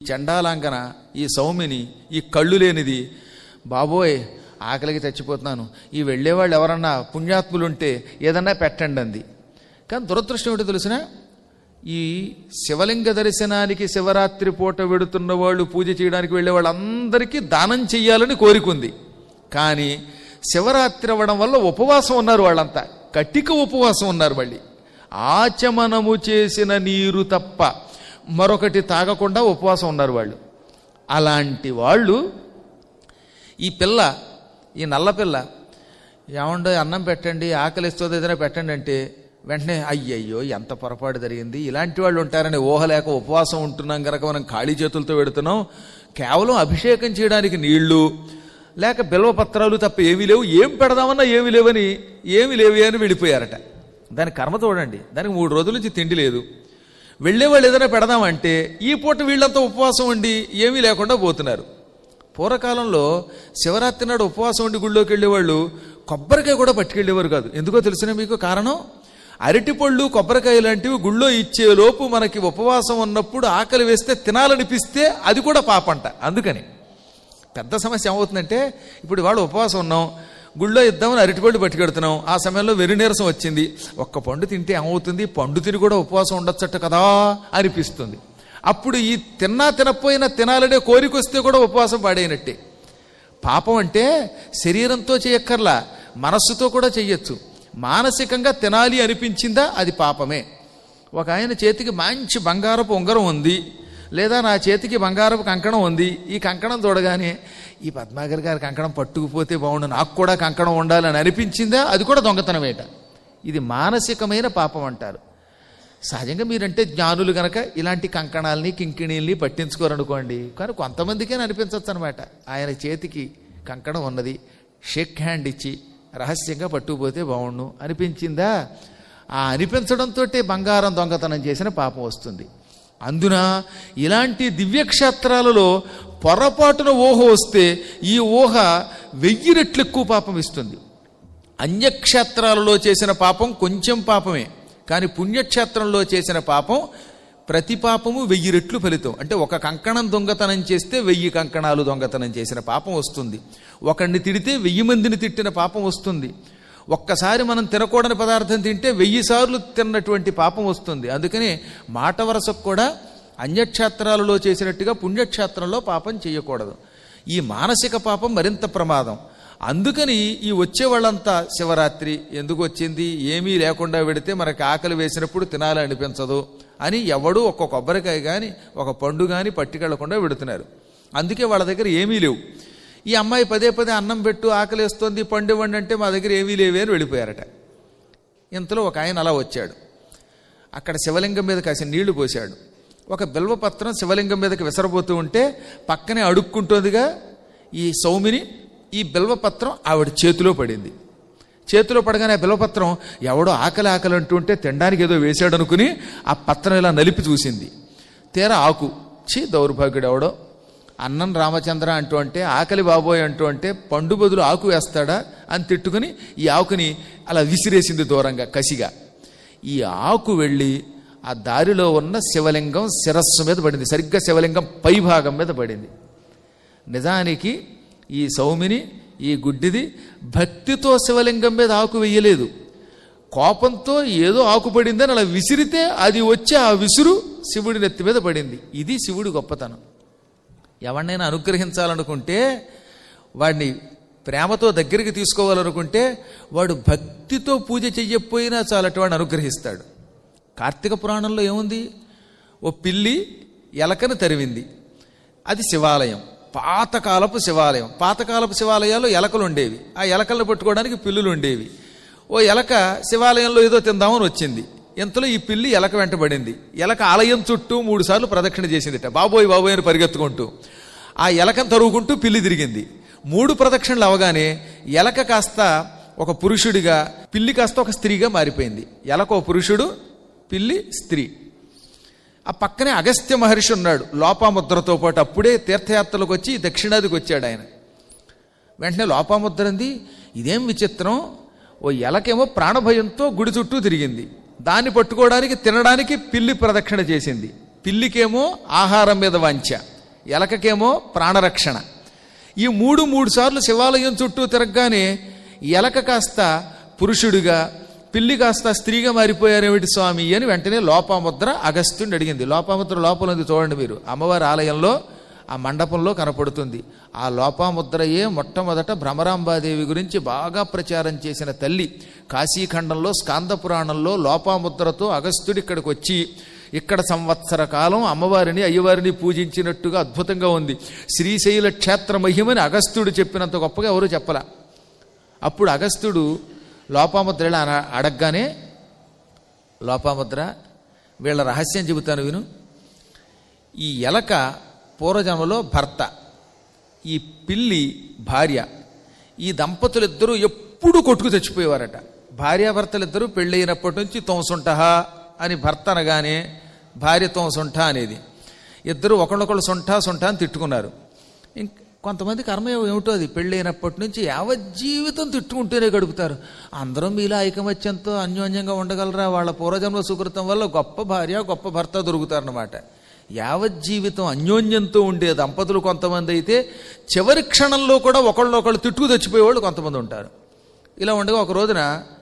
చండాలాంకన ఈ సౌమిని ఈ కళ్ళు లేనిది బాబోయ్ ఆకలికి చచ్చిపోతున్నాను ఈ వెళ్ళేవాళ్ళు ఎవరన్నా పుణ్యాత్ములుంటే ఏదన్నా పెట్టండి అంది కానీ దురదృష్టం ఏంటో తెలిసిన ఈ శివలింగ దర్శనానికి శివరాత్రి పూట వెడుతున్న వాళ్ళు పూజ చేయడానికి వెళ్ళే వాళ్ళందరికీ దానం చెయ్యాలని కోరికుంది కానీ శివరాత్రి అవ్వడం వల్ల ఉపవాసం ఉన్నారు వాళ్ళంతా కట్టిక ఉపవాసం ఉన్నారు మళ్ళీ ఆచమనము చేసిన నీరు తప్ప మరొకటి తాగకుండా ఉపవాసం ఉన్నారు వాళ్ళు అలాంటి వాళ్ళు ఈ పిల్ల ఈ నల్ల పిల్ల ఏమండో అన్నం పెట్టండి ఆకలిస్తుంది ఏదైనా పెట్టండి అంటే వెంటనే అయ్యయ్యో ఎంత పొరపాటు జరిగింది ఇలాంటి వాళ్ళు ఉంటారని ఊహ లేక ఉపవాసం ఉంటున్నాం కనుక మనం ఖాళీ చేతులతో పెడుతున్నాం కేవలం అభిషేకం చేయడానికి నీళ్లు లేక బిల్వపత్రాలు తప్ప ఏమీ లేవు ఏం పెడదామన్నా ఏమీ లేవని ఏమీ లేవి అని వెళ్ళిపోయారట దాని కర్మ చూడండి దానికి మూడు రోజుల నుంచి తిండి లేదు వెళ్ళేవాళ్ళు ఏదైనా పెడదామంటే ఈ పూట వీళ్ళంతా ఉపవాసం ఉండి ఏమీ లేకుండా పోతున్నారు పూర్వకాలంలో శివరాత్రి నాడు ఉపవాసం ఉండి గుళ్ళోకి వెళ్ళేవాళ్ళు కొబ్బరికాయ కూడా పట్టుకెళ్ళేవారు కాదు ఎందుకో తెలిసిన మీకు కారణం అరటిపళ్ళు కొబ్బరికాయ లాంటివి గుళ్ళో ఇచ్చే లోపు మనకి ఉపవాసం ఉన్నప్పుడు ఆకలి వేస్తే తినాలనిపిస్తే అది కూడా పాపంట అందుకని పెద్ద సమస్య ఏమవుతుందంటే ఇప్పుడు ఇవాళ ఉపవాసం ఉన్నాం గుళ్ళో ఇద్దామని అరటిపళ్ళు పట్టుకెడుతున్నాం ఆ సమయంలో వెరినీరసం వచ్చింది ఒక్క పండు తింటే ఏమవుతుంది పండు తిని కూడా ఉపవాసం ఉండొచ్చట కదా అనిపిస్తుంది అప్పుడు ఈ తిన్నా తినకపోయినా తినాలనే కోరిక వస్తే కూడా ఉపవాసం పాడైనట్టే పాపం అంటే శరీరంతో చేయక్కర్లా మనస్సుతో కూడా చెయ్యొచ్చు మానసికంగా తినాలి అనిపించిందా అది పాపమే ఒక ఆయన చేతికి మంచి బంగారపు ఉంగరం ఉంది లేదా నా చేతికి బంగారపు కంకణం ఉంది ఈ కంకణం చూడగానే ఈ పద్మాగర్ గారి కంకణం పట్టుకుపోతే బాగుండు నాకు కూడా కంకణం ఉండాలని అనిపించిందా అది కూడా దొంగతనమేట ఇది మానసికమైన పాపం అంటారు సహజంగా మీరంటే జ్ఞానులు గనక ఇలాంటి కంకణాలని కింకిణీల్ని పట్టించుకోరనుకోండి కానీ కొంతమందికే అనిపించవచ్చు అనమాట ఆయన చేతికి కంకణం ఉన్నది షేక్ హ్యాండ్ ఇచ్చి రహస్యంగా పట్టుకుపోతే బాగుండు అనిపించిందా ఆ అనిపించడంతో బంగారం దొంగతనం చేసిన పాపం వస్తుంది అందున ఇలాంటి దివ్యక్షేత్రాలలో పొరపాటున ఊహ వస్తే ఈ ఊహ వెయ్యి రెట్లు ఎక్కువ పాపం ఇస్తుంది అన్యక్షేత్రాలలో చేసిన పాపం కొంచెం పాపమే కానీ పుణ్యక్షేత్రంలో చేసిన పాపం ప్రతి పాపము వెయ్యి రెట్లు ఫలితం అంటే ఒక కంకణం దొంగతనం చేస్తే వెయ్యి కంకణాలు దొంగతనం చేసిన పాపం వస్తుంది ఒకడిని తిడితే వెయ్యి మందిని తిట్టిన పాపం వస్తుంది ఒక్కసారి మనం తినకూడని పదార్థం తింటే వెయ్యి సార్లు తిన్నటువంటి పాపం వస్తుంది అందుకని మాట వరసకు కూడా అన్యక్షేత్రాలలో చేసినట్టుగా పుణ్యక్షేత్రంలో పాపం చేయకూడదు ఈ మానసిక పాపం మరింత ప్రమాదం అందుకని ఈ వచ్చే వాళ్ళంతా శివరాత్రి ఎందుకు వచ్చింది ఏమీ లేకుండా పెడితే మనకి ఆకలి వేసినప్పుడు తినాలి అనిపించదు అని ఎవడూ ఒక కొబ్బరికాయ కానీ ఒక పండు కానీ పట్టుకెళ్లకుండా పెడుతున్నారు అందుకే వాళ్ళ దగ్గర ఏమీ లేవు ఈ అమ్మాయి పదే పదే అన్నం పెట్టు ఆకలిస్తుంది పండు ఇవ్వండి అంటే మా దగ్గర ఏమీ లేవే అని వెళ్ళిపోయారట ఇంతలో ఒక ఆయన అలా వచ్చాడు అక్కడ శివలింగం మీద కాసిన నీళ్లు పోశాడు ఒక బిల్వపత్రం శివలింగం మీదకి విసరబోతూ ఉంటే పక్కనే అడుక్కుంటోందిగా ఈ సౌమిని ఈ బిల్వపత్రం ఆవిడ చేతిలో పడింది చేతిలో పడగానే ఆ బిల్వపత్రం ఎవడో ఆకలి ఆకలి అంటుంటే తినడానికి ఏదో వేశాడు అనుకుని ఆ పత్రం ఇలా నలిపి చూసింది తీరా ఆకు చి దౌర్భాగ్యుడు ఎవడో అన్నం రామచంద్ర అంటూ అంటే ఆకలి బాబోయ్ అంటూ అంటే పండు బదులు ఆకు వేస్తాడా అని తిట్టుకుని ఈ ఆకుని అలా విసిరేసింది దూరంగా కసిగా ఈ ఆకు వెళ్ళి ఆ దారిలో ఉన్న శివలింగం శిరస్సు మీద పడింది సరిగ్గా శివలింగం పై భాగం మీద పడింది నిజానికి ఈ సౌమిని ఈ గుడ్డిది భక్తితో శివలింగం మీద ఆకు వెయ్యలేదు కోపంతో ఏదో ఆకు పడిందని అలా విసిరితే అది వచ్చి ఆ విసురు శివుడి నెత్తి మీద పడింది ఇది శివుడి గొప్పతనం ఎవరినైనా అనుగ్రహించాలనుకుంటే వాడిని ప్రేమతో దగ్గరికి తీసుకోవాలనుకుంటే వాడు భక్తితో పూజ చెయ్యకపోయినా చాలటి వాడిని అనుగ్రహిస్తాడు కార్తీక పురాణంలో ఏముంది ఓ పిల్లి ఎలకను తరివింది అది శివాలయం పాతకాలపు శివాలయం పాతకాలపు శివాలయాల్లో ఎలకలు ఉండేవి ఆ ఎలకలను పట్టుకోవడానికి పిల్లులు ఉండేవి ఓ ఎలక శివాలయంలో ఏదో తిందామని వచ్చింది ఇంతలో ఈ పిల్లి ఎలక వెంటబడింది ఎలక ఆలయం చుట్టూ మూడు సార్లు ప్రదక్షిణ చేసిందిట బాబోయ్ బాబోయ్ అని పరిగెత్తుకుంటూ ఆ ఎలకను తరుగుకుంటూ పిల్లి తిరిగింది మూడు ప్రదక్షిణలు అవగానే ఎలక కాస్త ఒక పురుషుడిగా పిల్లి కాస్త ఒక స్త్రీగా మారిపోయింది ఎలక ఒక పురుషుడు పిల్లి స్త్రీ ఆ పక్కనే అగస్త్య మహర్షి ఉన్నాడు లోపాముద్రతో పాటు అప్పుడే తీర్థయాత్రలకు వచ్చి దక్షిణాదికి వచ్చాడు ఆయన వెంటనే లోపాముద్ర అంది ఇదేం విచిత్రం ఓ ఎలకేమో ప్రాణభయంతో గుడి చుట్టూ తిరిగింది దాన్ని పట్టుకోవడానికి తినడానికి పిల్లి ప్రదక్షిణ చేసింది పిల్లికేమో ఆహారం మీద వాంఛ ఎలకకేమో ప్రాణరక్షణ ఈ మూడు మూడు సార్లు శివాలయం చుట్టూ తిరగగానే ఎలక కాస్త పురుషుడిగా పిల్లి కాస్త స్త్రీగా మారిపోయారేమిటి స్వామి అని వెంటనే లోపాముద్ర అగస్త్యుని అడిగింది లోపాముద్ర లోపల ఉంది చూడండి మీరు అమ్మవారి ఆలయంలో ఆ మండపంలో కనపడుతుంది ఆ లోపాముద్రయే మొట్టమొదట భ్రమరాంబాదేవి గురించి బాగా ప్రచారం చేసిన తల్లి కాశీఖండంలో స్కాంద పురాణంలో లోపాముద్రతో అగస్త్యుడు ఇక్కడికి వచ్చి ఇక్కడ సంవత్సర కాలం అమ్మవారిని అయ్యవారిని పూజించినట్టుగా అద్భుతంగా ఉంది శ్రీశైల క్షేత్ర మహిమని అగస్త్యుడు చెప్పినంత గొప్పగా ఎవరు చెప్పలా అప్పుడు అగస్త్యుడు లోపాముద్ర ఇలా అన- అడగగానే లోపాముద్ర వీళ్ళ రహస్యం చెబుతాను విను ఈ ఎలక పూర్వజన్మలో భర్త ఈ పిల్లి భార్య ఈ దంపతులిద్దరూ ఎప్పుడు కొట్టుకు చచ్చిపోయేవారట భార్యాభర్తలిద్దరూ పెళ్ళైనప్పటి నుంచి తోంసుంటహ అని భర్త అనగానే భార్య తోంసుంఠ అనేది ఇద్దరు ఒకళ్ళొకళ్ళు సొంఠ సొంఠ అని తిట్టుకున్నారు ఇంక కొంతమంది కర్మ ఏమిటో అది పెళ్ళైనప్పటి నుంచి యావజ్జీవితం తిట్టుకుంటూనే గడుపుతారు అందరం మీలా ఐకమత్యంతో అన్యోన్యంగా ఉండగలరా వాళ్ళ పూర్వజన్మ సుకృతం వల్ల గొప్ప భార్య గొప్ప భర్త దొరుకుతారనమాట యావజ్జీవితం అన్యోన్యంతో ఉండే దంపతులు కొంతమంది అయితే చివరి క్షణంలో కూడా ఒకళ్ళొకళ్ళు తిట్టుకు తెచ్చిపోయేవాళ్ళు కొంతమంది ఉంటారు ఇలా ఉండగా ఒక రోజున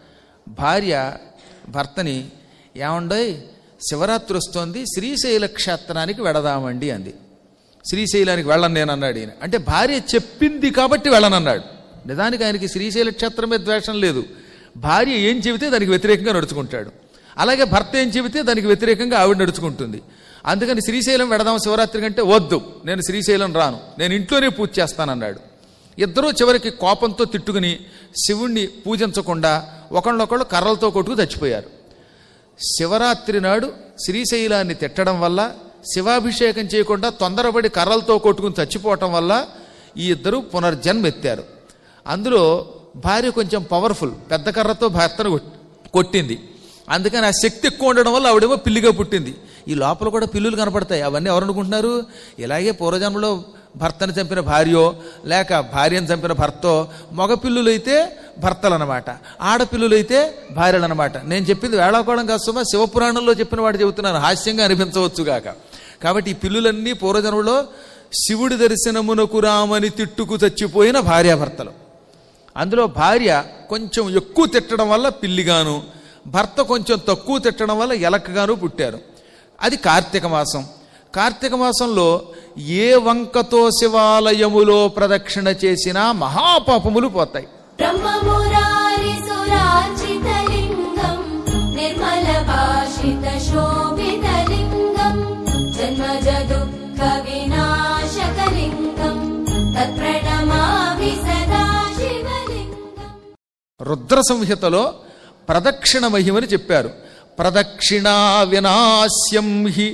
భార్య భర్తని ఏమండోయ్ శివరాత్రి వస్తోంది శ్రీశైల క్షేత్రానికి వెడదామండి అంది శ్రీశైలానికి వెళ్ళను నేను అన్నాడు ఈయన అంటే భార్య చెప్పింది కాబట్టి వెళ్ళనన్నాడు నిజానికి ఆయనకి శ్రీశైల క్షేత్రం మీద ద్వేషం లేదు భార్య ఏం చెబితే దానికి వ్యతిరేకంగా నడుచుకుంటాడు అలాగే భర్త ఏం చెబితే దానికి వ్యతిరేకంగా ఆవిడ నడుచుకుంటుంది అందుకని శ్రీశైలం వెడదాం శివరాత్రి కంటే వద్దు నేను శ్రీశైలం రాను నేను ఇంట్లోనే పూజ చేస్తానన్నాడు ఇద్దరూ చివరికి కోపంతో తిట్టుకుని శివుణ్ణి పూజించకుండా ఒకళ్ళొకళ్ళు కర్రలతో కొట్టుకు చచ్చిపోయారు శివరాత్రి నాడు శ్రీశైలాన్ని తిట్టడం వల్ల శివాభిషేకం చేయకుండా తొందరపడి కర్రలతో కొట్టుకుని చచ్చిపోవటం వల్ల ఈ ఇద్దరు పునర్జన్మ ఎత్తారు అందులో భార్య కొంచెం పవర్ఫుల్ పెద్ద కర్రతో భర్తను కొట్- కొట్టింది అందుకని ఆ శక్తి ఎక్కువ ఉండడం వల్ల ఆవిడేమో పిల్లిగా పుట్టింది ఈ లోపల కూడా పిల్లులు కనపడతాయి అవన్నీ ఎవరు అనుకుంటున్నారు ఇలాగే పూర్వజన్మలో భర్తను చంపిన భార్యో లేక భార్యను చంపిన భర్తో మగ పిల్లులైతే భర్తలు అనమాట ఆడపిల్లులైతే భార్యలు అనమాట నేను చెప్పింది వేళాకోళం కాదు సుమా శివపురాణంలో చెప్పిన వాడు చెబుతున్నాను హాస్యంగా అనిపించవచ్చుగాక కాబట్టి ఈ పిల్లులన్నీ పూర్వజన్మలో శివుడి దర్శనమునకు రామని తిట్టుకు చచ్చిపోయిన భార్యాభర్తలు అందులో భార్య కొంచెం ఎక్కువ తిట్టడం వల్ల పిల్లిగాను భర్త కొంచెం తక్కువ తిట్టడం వల్ల ఎలకగాను పుట్టారు అది కార్తీక మాసం కార్తీక మాసంలో ఏ వంకతో శివాలయములో ప్రదక్షిణ చేసినా మహాపాపములు పోతాయి ब्रह्ममुरारिसुरार्चितलिङ्गम् निर्मलभाषितशोभितलिङ्गम् जन्मजदुःखविनाशकलिङ्गम् तत्प्रणमामि सदा शिवलिङ्गम् రుద్ర సంహితలో ప్రదక్షిణ మహిమని చెప్పారు ప్రదక్షిణా వినాశ్యం హి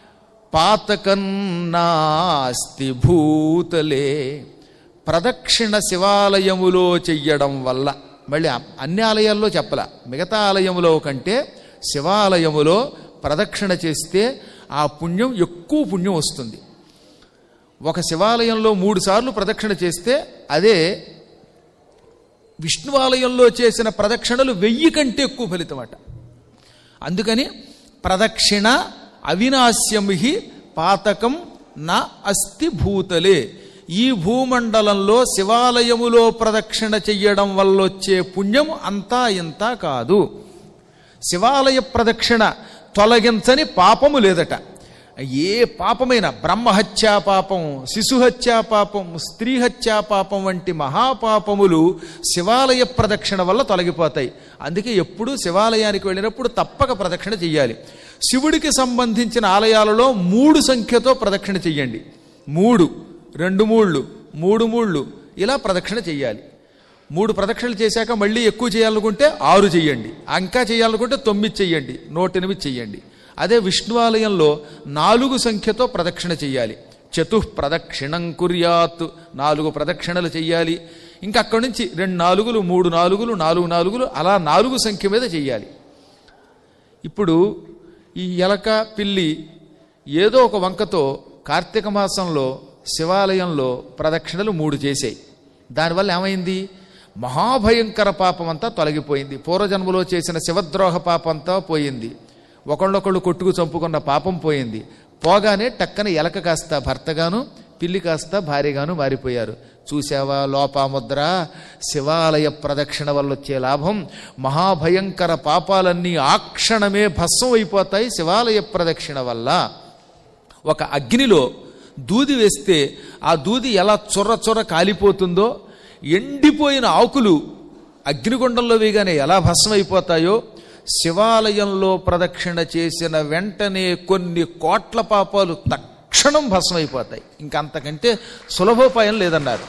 పాతకన్నాస్తి భూతలే ప్రదక్షిణ శివాలయములో చెయ్యడం వల్ల మళ్ళీ అ- అన్ని ఆలయాల్లో చెప్పల మిగతా ఆలయములో కంటే శివాలయములో ప్రదక్షిణ చేస్తే ఆ పుణ్యం ఎక్కువ పుణ్యం వస్తుంది ఒక శివాలయంలో మూడు సార్లు ప్రదక్షిణ చేస్తే అదే విష్ణువాలయంలో చేసిన ప్రదక్షిణలు వెయ్యి కంటే ఎక్కువ ఫలితం అట అందుకని ప్రదక్షిణ అవినాశ్యం హి పాతకం నా అస్థి భూతలే ఈ భూమండలంలో శివాలయములో ప్రదక్షిణ చెయ్యడం వల్ల వచ్చే పుణ్యం అంతా ఇంత కాదు శివాలయ ప్రదక్షిణ తొలగించని పాపము లేదట ఏ పాపమైన బ్రహ్మహత్యా పాపం శిశుహత్యా పాపం స్త్రీ హత్యా పాపం వంటి మహాపాపములు శివాలయ ప్రదక్షిణ వల్ల తొలగిపోతాయి అందుకే ఎప్పుడూ శివాలయానికి వెళ్ళినప్పుడు తప్పక ప్రదక్షిణ చెయ్యాలి శివుడికి సంబంధించిన ఆలయాలలో మూడు సంఖ్యతో ప్రదక్షిణ చెయ్యండి మూడు రెండు మూళ్ళు మూడు మూళ్ళు ఇలా ప్రదక్షిణ చెయ్యాలి మూడు ప్రదక్షిణలు చేశాక మళ్ళీ ఎక్కువ చేయాలనుకుంటే ఆరు చెయ్యండి ఇంకా చేయాలనుకుంటే తొమ్మిది చెయ్యండి నూట ఎనిమిది చెయ్యండి అదే విష్ణువాలయంలో నాలుగు సంఖ్యతో ప్రదక్షిణ చెయ్యాలి చతుః ప్రదక్షిణం కుర్యాత్ నాలుగు ప్రదక్షిణలు చెయ్యాలి ఇంకా అక్కడి నుంచి రెండు నాలుగులు మూడు నాలుగులు నాలుగు నాలుగులు అలా నాలుగు సంఖ్య మీద చెయ్యాలి ఇప్పుడు ఈ ఎలక పిల్లి ఏదో ఒక వంకతో కార్తీక మాసంలో శివాలయంలో ప్రదక్షిణలు మూడు చేశాయి దానివల్ల ఏమైంది మహాభయంకర పాపం అంతా తొలగిపోయింది పూర్వజన్మలో చేసిన శివద్రోహ పాపం అంతా పోయింది ఒకళ్ళొకళ్ళు కొట్టుకు చంపుకున్న పాపం పోయింది పోగానే టక్కన ఎలక కాస్త భర్తగాను పిల్లి కాస్త భారీగాను మారిపోయారు చూసావా లోపాముద్ర శివాలయ ప్రదక్షిణ వల్ల వచ్చే లాభం మహాభయంకర పాపాలన్నీ ఆ క్షణమే భస్మం అయిపోతాయి శివాలయ ప్రదక్షిణ వల్ల ఒక అగ్నిలో దూది వేస్తే ఆ దూది ఎలా చొర్ర చొర్ర కాలిపోతుందో ఎండిపోయిన ఆకులు అగ్నిగుండంలో వేయగానే ఎలా భస్మైపోతాయో శివాలయంలో ప్రదక్షిణ చేసిన వెంటనే కొన్ని కోట్ల పాపాలు తక్షణం భస్మైపోతాయి ఇంకంతకంటే సులభోపాయం లేదన్నారు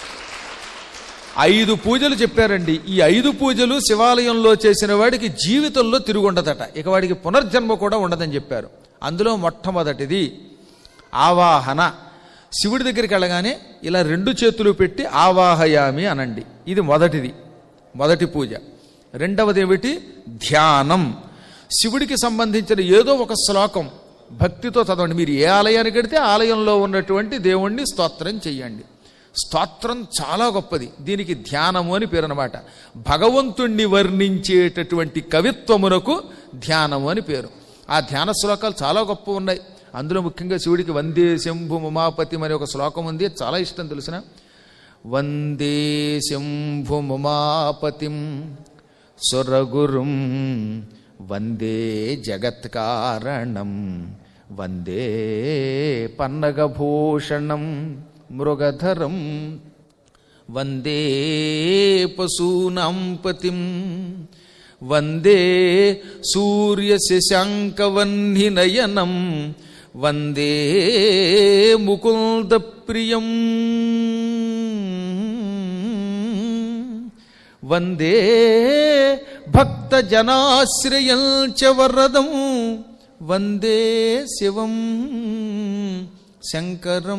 ఐదు పూజలు చెప్పారండి ఈ ఐదు పూజలు శివాలయంలో చేసిన వాడికి జీవితంలో తిరుగుండదట ఇక వాడికి పునర్జన్మ కూడా ఉండదని చెప్పారు అందులో మొట్టమొదటిది ఆవాహన శివుడి దగ్గరికి వెళ్ళగానే ఇలా రెండు చేతులు పెట్టి ఆవాహయామి అనండి ఇది మొదటిది మొదటి పూజ రెండవది ఏమిటి ధ్యానం శివుడికి సంబంధించిన ఏదో ఒక శ్లోకం భక్తితో చదవండి మీరు ఏ ఆలయానికి వెడితే ఆలయంలో ఉన్నటువంటి దేవుణ్ణి స్తోత్రం చెయ్యండి స్తోత్రం చాలా గొప్పది దీనికి ధ్యానము అని పేరు అనమాట భగవంతుణ్ణి వర్ణించేటటువంటి కవిత్వమునకు ధ్యానము అని పేరు ఆ ధ్యాన శ్లోకాలు చాలా గొప్ప ఉన్నాయి అందులో ముఖ్యంగా శివుడికి వందే శంభు ఉమాపతి అనే ఒక శ్లోకం ఉంది అది చాలా ఇష్టం తెలిసిన వందే శంభు ఉమాపతిం సురగురుం వందే జగత్కారణం వందే పన్నగభూషణం మృగధరం వందే పశూనాం పతిం వందే సూర్యశశాంకవన్నినయనం వందే ముకుందప్రియం వందే భక్తజనాశ్రయం చ వరదం వందే శివం శంకరం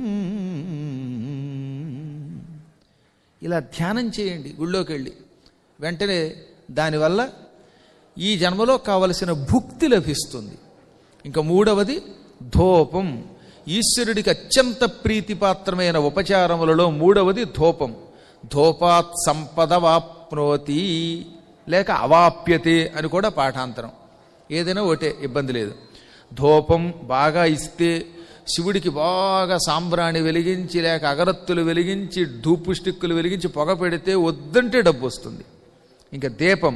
ఇలా ధ్యానం చేయండి గుళ్ళోకి వెళ్ళి వెంటనే దానివల్ల ఈ జన్మలో కావలసిన భుక్తి లభిస్తుంది ఇంకా మూడవది ధూపం ఈశ్వరుడికి అత్యంత ప్రీతిపాత్రమైన ఉపచారములలో మూడవది ధూపం ధూపాత్ సంపద వాప్నోతి లేక అవాప్యతే అని కూడా పాఠాంతరం ఏదైనా ఒకటే ఇబ్బంది లేదు ధూపం బాగా ఇస్తే శివుడికి బాగా సాంబ్రాణి వెలిగించి లేక అగరత్తులు వెలిగించి ధూపు స్టిక్కులు వెలిగించి పొగ పెడితే వద్దంటే డబ్బు వస్తుంది ఇంకా దీపం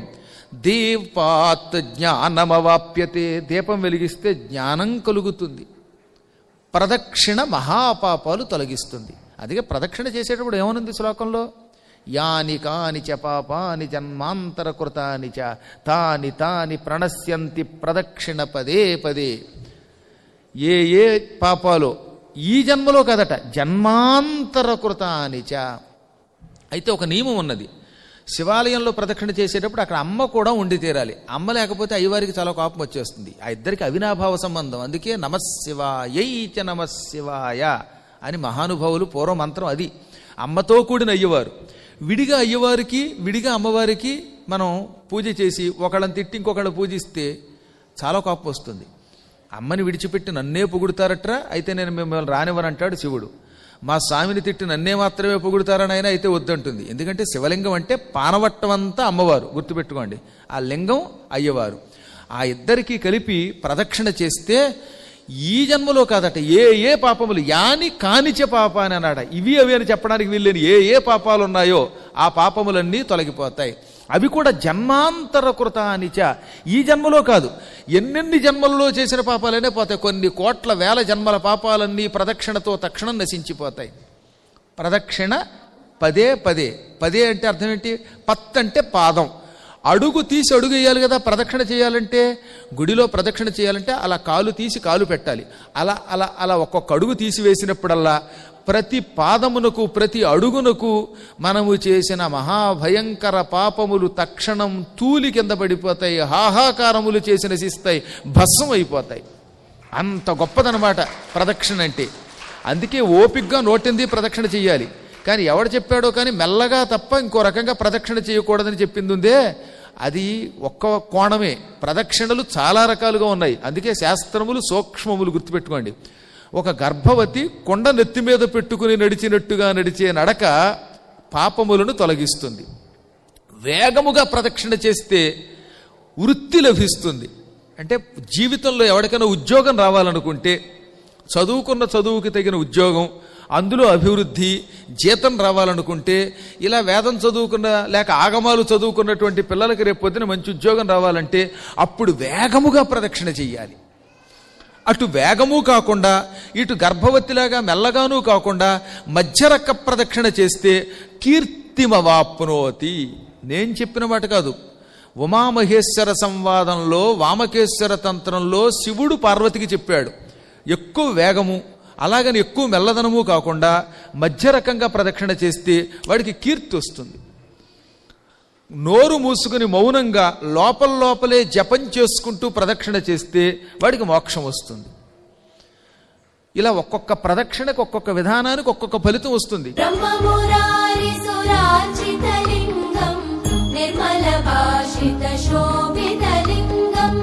దీపాత్ జ్ఞానమవాప్యతే దీపం వెలిగిస్తే జ్ఞానం కలుగుతుంది ప్రదక్షిణ మహాపాపాలు తొలగిస్తుంది అందుకే ప్రదక్షిణ చేసేటప్పుడు ఏమనుంది శ్లోకంలో యాని కాని చ పాపాని జన్మాంతర కృతాని చ తాని తాని ప్రణశ్యంతి ప్రదక్షిణ పదే పదే ఏ ఏ పాపాలో ఈ జన్మలో కదట జన్మాంతర కృతాని చ అయితే ఒక నియమం ఉన్నది శివాలయంలో ప్రదక్షిణ చేసేటప్పుడు అక్కడ అమ్మ కూడా ఉండి తీరాలి అమ్మ లేకపోతే అయ్యవారికి చాలా కోపం వచ్చేస్తుంది ఆ ఇద్దరికి అవినాభావ సంబంధం అందుకే నమశివాయై చ నమశివాయ అని మహానుభావులు పూర్వ మంత్రం అది అమ్మతో కూడిన అయ్యవారు విడిగా అయ్యవారికి విడిగా అమ్మవారికి మనం పూజ చేసి ఒకళ్ళని తిట్టి ఇంకొకళ్ళని పూజిస్తే చాలా కోపం వస్తుంది అమ్మని విడిచిపెట్టి నన్నే పొగుడుతారట్రా అయితే నేను మిమ్మల్ని రానివ్వనంటాడు శివుడు మా స్వామిని తిట్టి నన్నే మాత్రమే పొగుడుతారని ఆయన అయితే వద్దంటుంది ఎందుకంటే శివలింగం అంటే పానవట్టం అంతా అమ్మవారు గుర్తుపెట్టుకోండి ఆ లింగం అయ్యవారు ఆ ఇద్దరికి కలిపి ప్రదక్షిణ చేస్తే ఈ జన్మలో కాదట ఏ ఏ పాపములు యాని కానిచ పాప అని అన్నాడ ఇవి అవి అని చెప్పడానికి వీల్లేని ఏ ఏ పాపాలు ఉన్నాయో ఆ పాపములన్నీ తొలగిపోతాయి అవి కూడా జన్మాంతర కృతానిచ ఈ జన్మలో కాదు ఎన్నెన్ని జన్మలలో చేసిన పాపాలనే పోతాయి కొన్ని కోట్ల వేల జన్మల పాపాలన్నీ ప్రదక్షిణతో తక్షణం నశించిపోతాయి ప్రదక్షిణ పదే పదే పదే అంటే అర్థం ఏంటి పత్ అంటే పాదం అడుగు తీసి అడుగు వేయాలి కదా ప్రదక్షిణ చేయాలంటే గుడిలో ప్రదక్షిణ చేయాలంటే అలా కాలు తీసి కాలు పెట్టాలి అలా అలా అలా ఒక్కొక్క అడుగు తీసి వేసినప్పుడల్లా ప్రతి పాదమునకు ప్రతి అడుగునకు మనము చేసిన మహాభయంకర పాపములు తక్షణం తూలి కింద పడిపోతాయి హాహాకారములు చేసిన శిస్తాయి భస్మం అయిపోతాయి అంత గొప్పదనమాట ప్రదక్షిణ అంటే అందుకే ఓపిగ్గా నోటింది ప్రదక్షిణ చెయ్యాలి కానీ ఎవడు చెప్పాడో కానీ మెల్లగా తప్ప ఇంకో రకంగా ప్రదక్షిణ చేయకూడదని చెప్పింది ఉందే అది ఒక్క కోణమే ప్రదక్షిణలు చాలా రకాలుగా ఉన్నాయి అందుకే శాస్త్రములు సూక్ష్మములు గుర్తుపెట్టుకోండి ఒక గర్భవతి కొండ నెత్తి మీద పెట్టుకుని నడిచినట్టుగా నడిచే నడక పాపములను తొలగిస్తుంది వేగముగా ప్రదక్షిణ చేస్తే వృత్తి లభిస్తుంది అంటే జీవితంలో ఎవరికైనా ఉద్యోగం రావాలనుకుంటే చదువుకున్న చదువుకి తగిన ఉద్యోగం అందులో అభివృద్ధి జీతం రావాలనుకుంటే ఇలా వేదం చదువుకున్న లేక ఆగమాలు చదువుకున్నటువంటి పిల్లలకి రేపు పొద్దున మంచి ఉద్యోగం రావాలంటే అప్పుడు వేగముగా ప్రదక్షిణ చెయ్యాలి అటు వేగము కాకుండా ఇటు గర్భవతిలాగా మెల్లగానూ కాకుండా మధ్యరక్క ప్రదక్షిణ చేస్తే కీర్తిమవాప్నోతి నేను చెప్పిన మాట కాదు ఉమామహేశ్వర సంవాదంలో వామకేశ్వర తంత్రంలో శివుడు పార్వతికి చెప్పాడు ఎక్కువ వేగము అలాగని ఎక్కువ మెల్లదనము కాకుండా మధ్య రకంగా ప్రదక్షిణ చేస్తే వాడికి కీర్తి వస్తుంది నోరు మూసుకుని మౌనంగా లోపల లోపలే జపం చేసుకుంటూ ప్రదక్షిణ చేస్తే వాడికి మోక్షం వస్తుంది ఇలా ఒక్కొక్క ప్రదక్షిణకు ఒక్కొక్క విధానానికి ఒక్కొక్క ఫలితం వస్తుంది ब्रह्ममुरारिसुरार्चितलिङ्गम् निर्मलभाषितशोभितलिङ्गम्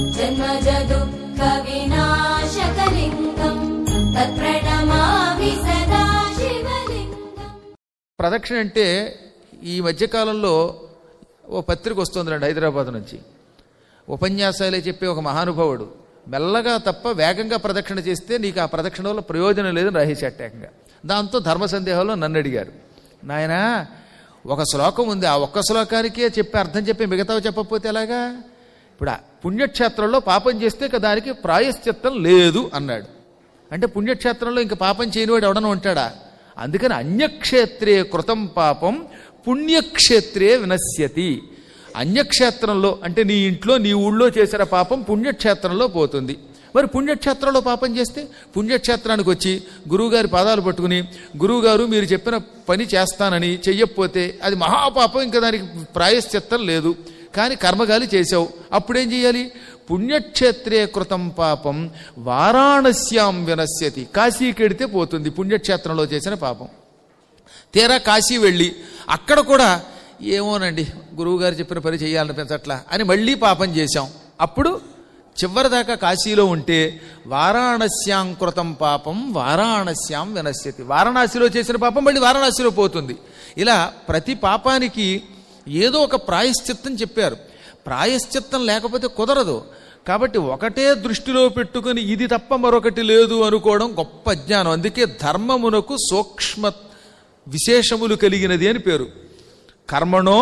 जन्मजदुःखविनाशकलिङ्गम् तत्प्रणमामि सदा शिवलिङ्गम् ప్రదక్షిణ అంటే ఈ మధ్యకాలంలో ఓ పత్రిక వస్తుందండి హైదరాబాద్ నుంచి ఉపన్యాసాలే చెప్పే ఒక మహానుభావుడు మెల్లగా తప్ప వేగంగా ప్రదక్షిణ చేస్తే నీకు ఆ ప్రదక్షిణ వల్ల ప్రయోజనం లేదని రాసేసేటేకంగా దాంతో ధర్మ సందేహంలో నన్ను అడిగారు నాయనా ఒక శ్లోకం ఉంది ఆ ఒక్క శ్లోకానికే చెప్పి అర్థం చెప్పి మిగతావి చెప్పకపోతే ఎలాగా ఇప్పుడు ఆ పుణ్యక్షేత్రంలో పాపం చేస్తే ఇక దానికి ప్రాయశ్చిత్తం లేదు అన్నాడు అంటే పుణ్యక్షేత్రంలో ఇంక పాపం చేయనివాడు ఎవడన ఉంటాడా అందుకని అన్యక్షేత్రే కృతం పాపం పుణ్యక్షేత్రే వినశ్యతి అన్యక్షేత్రంలో అంటే నీ ఇంట్లో నీ ఊళ్ళో చేసిన పాపం పుణ్యక్షేత్రంలో పోతుంది మరి పుణ్యక్షేత్రంలో పాపం చేస్తే పుణ్యక్షేత్రానికి వచ్చి గురువుగారి పాదాలు పట్టుకుని గురువుగారు మీరు చెప్పిన పని చేస్తానని చెయ్యకపోతే అది మహాపాపం ఇంకా దానికి ప్రాయశ్చిత్తం లేదు కానీ కర్మగాలి చేసావు అప్పుడేం చేయాలి పుణ్యక్షేత్రే కృతం పాపం వారాణస్యాం వినశ్యతి కాశీకెడితే పోతుంది పుణ్యక్షేత్రంలో చేసిన పాపం తీరా కాశీ వెళ్ళి అక్కడ కూడా ఏమోనండి గురువుగారు చెప్పిన పని చేయాలనిపించట్లా అని మళ్ళీ పాపం చేశాం అప్పుడు చివరిదాకా కాశీలో ఉంటే వారాణస్యాం కృతం పాపం వారాణస్యాం వినశ్యతి వారణాసిలో చేసిన పాపం మళ్ళీ వారణాసిలో పోతుంది ఇలా ప్రతి పాపానికి ఏదో ఒక ప్రాయశ్చిత్తం చెప్పారు ప్రాయశ్చిత్తం లేకపోతే కుదరదు కాబట్టి ఒకటే దృష్టిలో పెట్టుకుని ఇది తప్ప మరొకటి లేదు అనుకోవడం గొప్ప జ్ఞానం అందుకే ధర్మమునకు సూక్ష్మ విశేషములు కలిగినది అని పేరు కర్మణో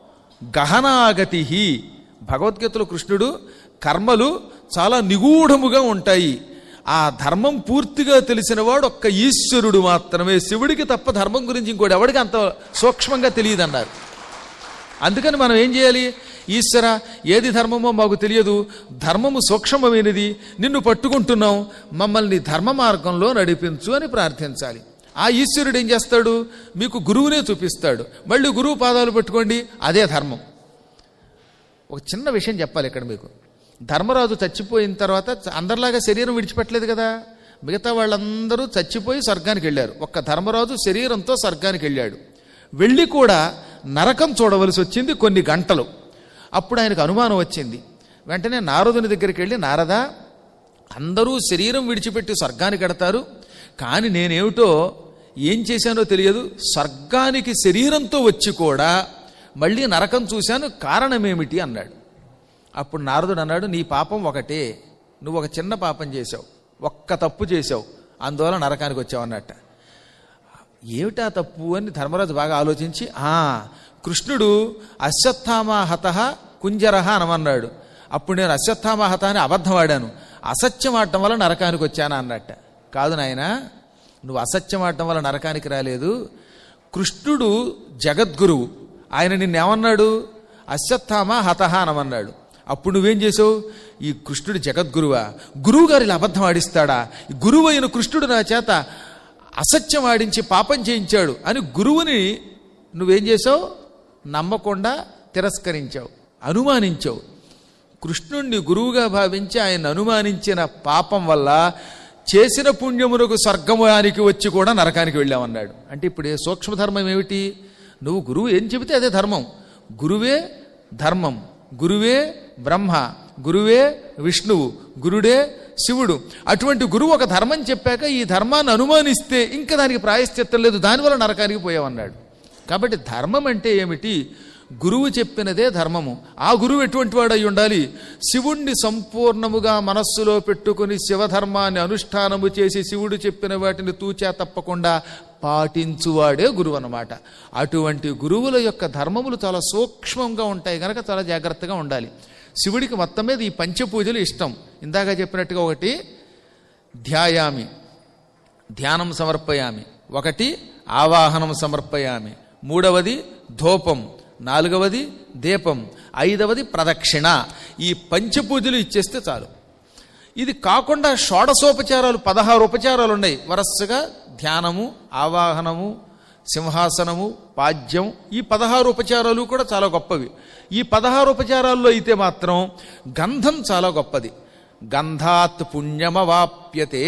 గహనాగతి భగవద్గీతలో కృష్ణుడు కర్మలు చాలా నిగూఢముగా ఉంటాయి ఆ ధర్మం పూర్తిగా తెలిసినవాడు ఒక్క ఈశ్వరుడు మాత్రమే శివుడికి తప్ప ధర్మం గురించి ఇంకోటి ఎవడికి అంత సూక్ష్మంగా తెలియదు అన్నారు అందుకని మనం ఏం చేయాలి ఈశ్వర ఏది ధర్మమో మాకు తెలియదు ధర్మము సూక్ష్మమైనది నిన్ను పట్టుకుంటున్నాం మమ్మల్ని ధర్మ మార్గంలో నడిపించు అని ప్రార్థించాలి ఆ ఈశ్వరుడు ఏం చేస్తాడు మీకు గురువునే చూపిస్తాడు మళ్ళీ గురువు పాదాలు పట్టుకోండి అదే ధర్మం ఒక చిన్న విషయం చెప్పాలి ఇక్కడ మీకు ధర్మరాజు చచ్చిపోయిన తర్వాత అందరిలాగా శరీరం విడిచిపెట్టలేదు కదా మిగతా వాళ్ళందరూ చచ్చిపోయి స్వర్గానికి వెళ్ళారు ఒక్క ధర్మరాజు శరీరంతో స్వర్గానికి వెళ్ళాడు వెళ్ళి కూడా నరకం చూడవలసి వచ్చింది కొన్ని గంటలు అప్పుడు ఆయనకు అనుమానం వచ్చింది వెంటనే నారదుని దగ్గరికి వెళ్ళి నారదా అందరూ శరీరం విడిచిపెట్టి స్వర్గానికి ఎడతారు కానీ నేనేమిటో ఏం చేశానో తెలియదు స్వర్గానికి శరీరంతో వచ్చి కూడా మళ్ళీ నరకం చూశాను కారణమేమిటి అన్నాడు అప్పుడు నారదుడు అన్నాడు నీ పాపం ఒకటే నువ్వు ఒక చిన్న పాపం చేశావు ఒక్క తప్పు చేశావు అందువల్ల నరకానికి వచ్చావు అన్నట్ట ఏమిటా తప్పు అని ధర్మరాజు బాగా ఆలోచించి ఆ కృష్ణుడు అశ్వత్థామ హత కుంజరహ అనమన్నాడు అప్పుడు నేను అశ్వత్థామ హత అని అబద్ధం ఆడాను అసత్యం ఆడటం వల్ల నరకానికి వచ్చానా అన్నట్ట కాదు నాయన నువ్వు అసత్యం ఆడటం వల్ల నరకానికి రాలేదు కృష్ణుడు జగద్గురువు ఆయన నిన్నేమన్నాడు అశ్వత్థామ హతహ అనమన్నాడు అప్పుడు నువ్వేం చేసావు ఈ కృష్ణుడు జగద్గురువా గురువు గారు ఇలా అబద్ధం ఆడిస్తాడా ఈ గురువు అయిన కృష్ణుడు నా చేత అసత్యం ఆడించి పాపం చేయించాడు అని గురువుని నువ్వేం చేసావు నమ్మకుండా తిరస్కరించావు అనుమానించావు కృష్ణుణ్ణి గురువుగా భావించి ఆయన అనుమానించిన పాపం వల్ల చేసిన పుణ్యమునకు స్వర్గమునికి వచ్చి కూడా నరకానికి వెళ్ళామన్నాడు అంటే ఇప్పుడు ఏ సూక్ష్మధర్మం ఏమిటి నువ్వు గురువు ఏం చెబితే అదే ధర్మం గురువే ధర్మం గురువే బ్రహ్మ గురువే విష్ణువు గురుడే శివుడు అటువంటి గురువు ఒక ధర్మం చెప్పాక ఈ ధర్మాన్ని అనుమానిస్తే ఇంకా దానికి ప్రాయశ్చిత్తం లేదు దానివల్ల నరకానికి పోయామన్నాడు కాబట్టి ధర్మం అంటే ఏమిటి గురువు చెప్పినదే ధర్మము ఆ గురువు ఎటువంటి వాడు అయి ఉండాలి శివుణ్ణి సంపూర్ణముగా మనస్సులో పెట్టుకుని శివధర్మాన్ని అనుష్ఠానము చేసి శివుడు చెప్పిన వాటిని తూచా తప్పకుండా పాటించువాడే గురువు అన్నమాట అటువంటి గురువుల యొక్క ధర్మములు చాలా సూక్ష్మంగా ఉంటాయి కనుక చాలా జాగ్రత్తగా ఉండాలి శివుడికి మొత్తం మీద ఈ పంచపూజలు ఇష్టం ఇందాక చెప్పినట్టుగా ఒకటి ధ్యాయామి ధ్యానం సమర్పయామి ఒకటి ఆవాహనం సమర్పయామి మూడవది ధూపం నాలుగవది దీపం ఐదవది ప్రదక్షిణ ఈ పంచపూజలు ఇచ్చేస్తే చాలు ఇది కాకుండా షోడశోపచారాలు పదహారు ఉపచారాలు ఉన్నాయి వరసగా ధ్యానము ఆవాహనము సింహాసనము పాద్యం ఈ పదహారు ఉపచారాలు కూడా చాలా గొప్పవి ఈ పదహారు ఉపచారాల్లో అయితే మాత్రం గంధం చాలా గొప్పది గంధాత్ పుణ్యమవాప్యతే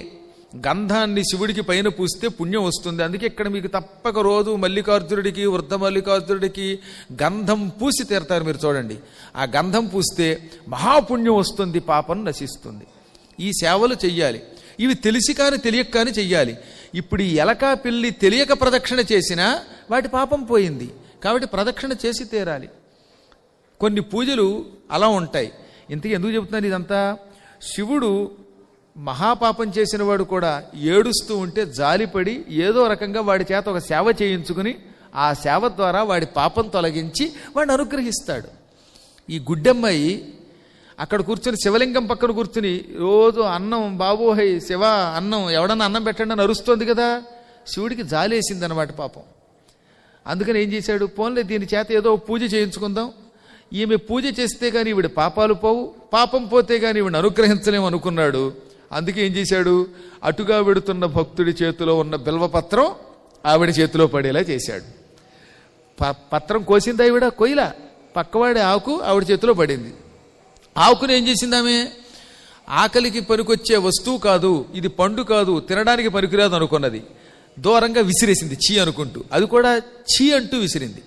గంధాన్ని శివుడికి పైన పూస్తే పుణ్యం వస్తుంది అందుకే ఇక్కడ మీకు తప్పక రోజు మల్లికార్జునుడికి వృద్ధ మల్లికార్జునుడికి గంధం పూసి తీరతారు మీరు చూడండి ఆ గంధం పూస్తే మహాపుణ్యం వస్తుంది పాపం నశిస్తుంది ఈ సేవలు చెయ్యాలి ఇవి తెలిసి కాని తెలియక కాని చెయ్యాలి ఇప్పుడు ఈ ఎలక పిల్లి తెలియక ప్రదక్షిణ చేసినా వాటి పాపం పోయింది కాబట్టి ప్రదక్షిణ చేసి తీరాలి కొన్ని పూజలు అలా ఉంటాయి ఇంతకీ ఎందుకు చెబుతున్నాను ఇదంతా శివుడు మహాపాపం చేసిన వాడు కూడా ఏడుస్తూ ఉంటే జాలిపడి ఏదో రకంగా వాడి చేత ఒక సేవ చేయించుకుని ఆ సేవ ద్వారా వాడి పాపం తొలగించి వాడిని అనుగ్రహిస్తాడు ఈ గుడ్డమ్మాయి అక్కడ కూర్చొని శివలింగం పక్కన కూర్చుని రోజు అన్నం బాబోహై శివ అన్నం ఎవడన్నా అన్నం పెట్టండి అని అరుస్తోంది కదా శివుడికి జాలేసింది అనమాట పాపం అందుకని ఏం చేశాడు పోన్లే దీని చేత ఏదో పూజ చేయించుకుందాం ఈమె పూజ చేస్తే కానీ ఈవిడ పాపాలు పోవు పాపం పోతే కానీ ఈవిడ అనుగ్రహించలేము అనుకున్నాడు అందుకే ఏం చేశాడు అటుగా వెడుతున్న భక్తుడి చేతిలో ఉన్న బిల్వపత్రం ఆవిడ చేతిలో పడేలా చేశాడు ప- పత్రం కోసిందా ఈవిడ కొయ్యలా పక్కవాడి ఆకు ఆవిడ చేతిలో పడింది ఆకుని ఏం చేసింది ఆమె ఆకలికి పనికొచ్చే వస్తువు కాదు ఇది పండు కాదు తినడానికి పనికిరాదు అనుకున్నది దూరంగా విసిరేసింది చీ అనుకుంటూ అది కూడా చీ అంటూ విసిరింది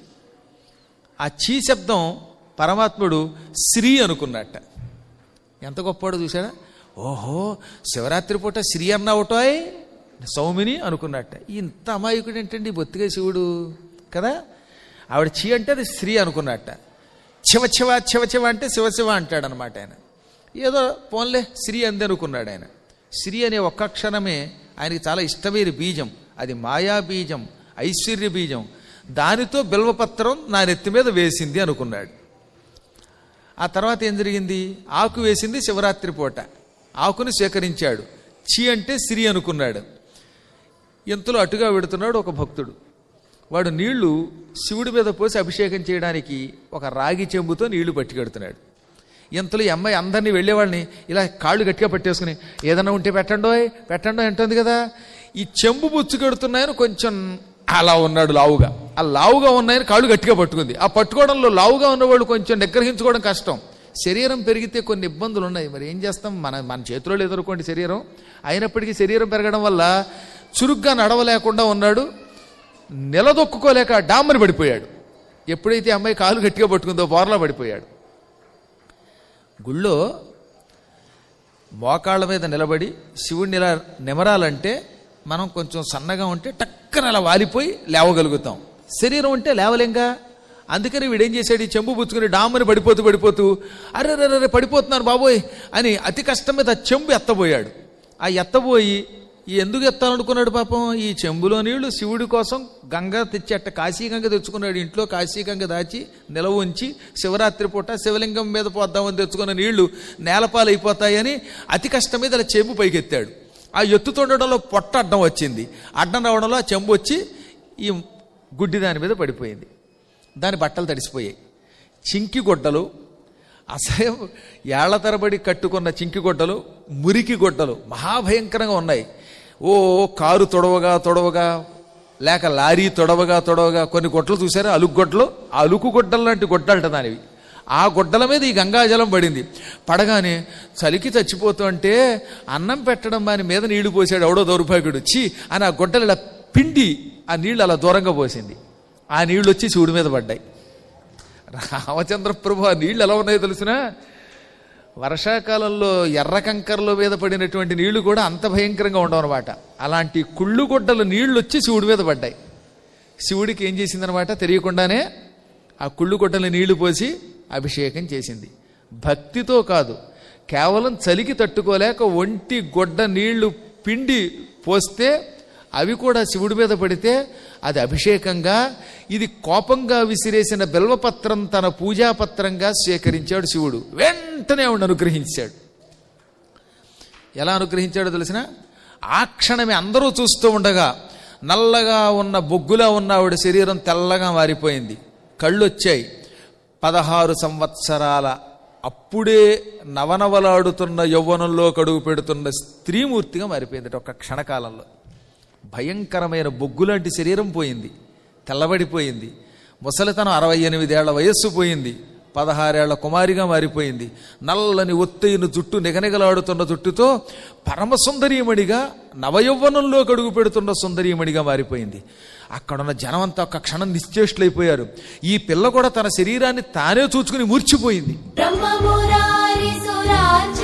ఆ చీ శబ్దం పరమాత్ముడు శ్రీ అనుకున్నట్ట ఎంత గొప్పవాడో చూసాడా ఓహో శివరాత్రి పూట శ్రీ అన్నావుటోయ్ సౌమిని అనుకున్నట్ట ఇంత అమాయకుడు ఏంటండి బొత్తిగా శివుడు కదా ఆవిడ చీ అంటే అది శ్రీ అనుకున్నట్ట శివ శివ శివ శివ అంటే శివ శివ అంటాడు అనమాట ఆయన ఏదో పోన్లే శ్రీ అంది అనుకున్నాడు ఆయన శ్రీ అనే ఒక్క అక్షరమే ఆయనకి చాలా ఇష్టమైన బీజం అది మాయా బీజం ఐశ్వర్య బీజం దానితో బిల్వపత్రం నా నెత్తి మీద వేసింది అనుకున్నాడు ఆ తర్వాత ఏం జరిగింది ఆకు వేసింది శివరాత్రి పూట ఆకుని స్వీకరించాడు చీ అంటే శ్రీ అనుకున్నాడు ఎంతలో అటుగా వెడుతున్నాడు ఒక భక్తుడు వాడు నీళ్లు శివుడి మీద పోసి అభిషేకం చేయడానికి ఒక రాగి చెంబుతో నీళ్లు పట్టుకెడుతున్నాడు ఇంతలో ఈ అమ్మాయి అందరినీ వెళ్ళేవాళ్ళని ఇలా కాళ్ళు గట్టిగా పట్టేసుకుని ఏదన్నా ఉంటే పెట్టండోయ్ పెట్టండో అంటుంది కదా ఈ చెంబు పుచ్చుకెడుతున్నాయని కొంచెం అలా ఉన్నాడు లావుగా ఆ లావుగా ఉన్నాయని కాళ్ళు గట్టిగా పట్టుకుంది ఆ పట్టుకోవడంలో లావుగా ఉన్నవాళ్ళు కొంచెం నిగ్రహించుకోవడం కష్టం శరీరం పెరిగితే కొన్ని ఇబ్బందులు ఉన్నాయి మరి ఏం చేస్తాం మన మన చేతిలో లేదనుకోండి శరీరం అయినప్పటికీ శరీరం పెరగడం వల్ల చురుగ్గా నడవలేకుండా ఉన్నాడు నిలదొక్కుకోలేక డామ్మని పడిపోయాడు ఎప్పుడైతే ఈ అమ్మాయి కాలు గట్టిగా పట్టుకుందో బోర్లా పడిపోయాడు గుళ్ళో మోకాళ్ళ మీద నిలబడి శివుడిని ఇలా నిమరాలంటే మనం కొంచెం సన్నగా ఉంటే టక్కన అలా వాలిపోయి లేవగలుగుతాం శరీరం ఉంటే లేవలేంగా అందుకని వీడేం చేశాడు ఈ చెంబు పుచ్చుకుని డామ్మని పడిపోతూ పడిపోతూ అరే అరే పడిపోతున్నాను బాబోయ్ అని అతి కష్టం మీద ఆ చెంబు ఎత్తబోయాడు ఆ ఎత్తబోయి ఈ ఎందుకు ఎత్తాలనుకున్నాడు పాపం ఈ చెంబులో నీళ్లు శివుడి కోసం గంగ తెచ్చట కాశీ గంగ తెచ్చుకున్నాడు ఇంట్లో కాశీ గంగ దాచి నిలవ ఉంచి శివరాత్రి పూట శివలింగం మీద పోద్దామని తెచ్చుకున్న నీళ్లు నేలపాలైపోతాయని అతి కష్టం మీద అలా చెంబు పైకెత్తాడు ఆ ఎత్తుతుండడంలో పొట్ట అడ్డం వచ్చింది అడ్డం రావడంలో ఆ చెంబు వచ్చి ఈ గుడ్డి దాని మీద పడిపోయింది దాని బట్టలు తడిసిపోయాయి చింకి గుడ్డలు అసహ్యం ఏళ్ల తరబడి కట్టుకున్న చింకి గుడ్డలు మురికి గుడ్డలు మహాభయంకరంగా ఉన్నాయి ఓ కారు తొడవగా తొడవగా లేక లారీ తొడవగా తొడవగా కొన్ని గుడ్డలు చూసారా అలుగు గుడ్డలు ఆ అలుకు గుడ్డలు లాంటి గుడ్డలట దానివి ఆ గుడ్డల మీద ఈ గంగాజలం పడింది పడగానే చలికి చచ్చిపోతూ అంటే అన్నం పెట్టడం దాని మీద నీళ్లు పోసాడు ఎవడో దౌర్భాగ్యుడు వచ్చి అని ఆ గుడ్డలు ఇలా పిండి ఆ నీళ్లు అలా దూరంగా పోసింది ఆ నీళ్లు వచ్చి శివుడి మీద పడ్డాయి రామచంద్ర ప్రభు ఆ నీళ్లు ఎలా ఉన్నాయో తెలిసిన వర్షాకాలంలో ఎర్ర కంకరలో మీద పడినటువంటి నీళ్లు కూడా అంత భయంకరంగా ఉండవు అనమాట అలాంటి కుళ్ళు గుడ్డలు నీళ్లు వచ్చి శివుడి మీద పడ్డాయి శివుడికి ఏం చేసిందనమాట తెలియకుండానే ఆ కుళ్ళు కొట్టని నీళ్లు పోసి అభిషేకం చేసింది భక్తితో కాదు కేవలం చలికి తట్టుకోలేక ఒంటి గొడ్డ నీళ్లు పిండి పోస్తే అవి కూడా శివుడి మీద పడితే అది అభిషేకంగా ఇది కోపంగా విసిరేసిన బెల్వపత్రం తన పూజాపత్రంగా స్వీకరించాడు శివుడు వెంటనే ఆవిడ అనుగ్రహించాడు ఎలా అనుగ్రహించాడో తెలిసిన ఆ క్షణమే అందరూ చూస్తూ ఉండగా నల్లగా ఉన్న బొగ్గులా ఉన్న ఆవిడ శరీరం తెల్లగా మారిపోయింది కళ్ళు వచ్చాయి పదహారు సంవత్సరాల అప్పుడే నవనవలాడుతున్న యవ్వనంలో కడుగు పెడుతున్న స్త్రీమూర్తిగా మారిపోయింది ఒక క్షణకాలంలో భయంకరమైన బొగ్గులాంటి శరీరం పోయింది తెల్లబడిపోయింది ముసలితనం అరవై ఎనిమిదేళ్ల వయస్సు పోయింది పదహారేళ్ల కుమారిగా మారిపోయింది నల్లని ఒత్తైన జుట్టు నిగనిగలాడుతున్న జుట్టుతో పరమసుందరీమణిగా నవయౌవనంలో కడుగు పెడుతున్న సుందరీమణిగా మారిపోయింది అక్కడున్న జనమంతా ఒక్క క్షణం నిశ్చేష్లైపోయారు ఈ పిల్ల కూడా తన శరీరాన్ని తానే చూచుకుని మూర్చిపోయింది బ్రహ్మమురారి సురార్చి